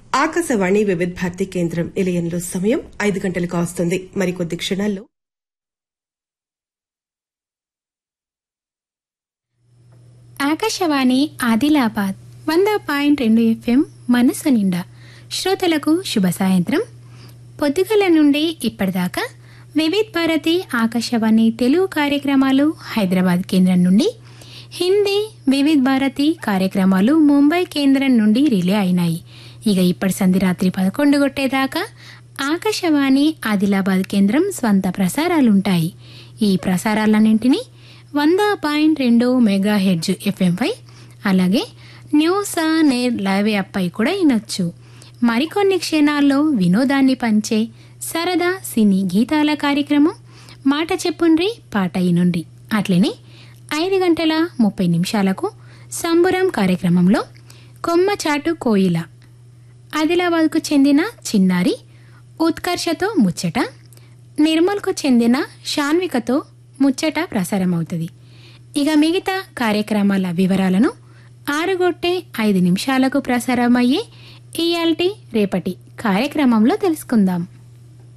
ఆకాశవాణి వివిధ భారతి కేంద్రం నిలయంలో సమయం ఐదు గంటలకు వస్తుంది మరికొద్ది క్షణాల్లో ఆకాశవాణి ఆదిలాబాద్ వంద పాయింట్ రెండు ఎఫ్ఎం మనసు నిండా శ్రోతలకు శుభ సాయంత్రం పొద్దుగల నుండి ఇప్పటిదాకా వివిధ్ భారతి ఆకాశవాణి తెలుగు కార్యక్రమాలు హైదరాబాద్ కేంద్రం నుండి హిందీ వివిధ్ భారతి కార్యక్రమాలు ముంబై కేంద్రం నుండి రిలే అయినాయి ఇక ఇప్పటి సంధి రాత్రి పదకొండు కొట్టేదాకా ఆకాశవాణి ఆదిలాబాద్ కేంద్రం స్వంత ప్రసారాలుంటాయి ఈ ప్రసారాలన్నింటినీ వంద పాయింట్ రెండు మెగా హెడ్జ్ ఎఫ్ఎంపై అలాగే న్యూస్ ఆన్ ఎయిర్ లైవ్ యాప్పై కూడా వినొచ్చు మరికొన్ని క్షణాల్లో వినోదాన్ని పంచే సరదా సినీ గీతాల కార్యక్రమం మాట చెప్పుండ్రి పాట ఇనుండ్రి అట్లనే ఐదు గంటల ముప్పై నిమిషాలకు సంబురం కార్యక్రమంలో కొమ్మచాటు కోయిల ఆదిలాబాద్కు చెందిన చిన్నారి ఉత్కర్షతో ముచ్చట నిర్మల్కు చెందిన షాన్వికతో ముచ్చట ప్రసారమవుతుంది ఇక మిగతా కార్యక్రమాల వివరాలను ఆరుగొట్టే ఐదు నిమిషాలకు ప్రసారమయ్యే ఇయాల్టి రేపటి కార్యక్రమంలో తెలుసుకుందాం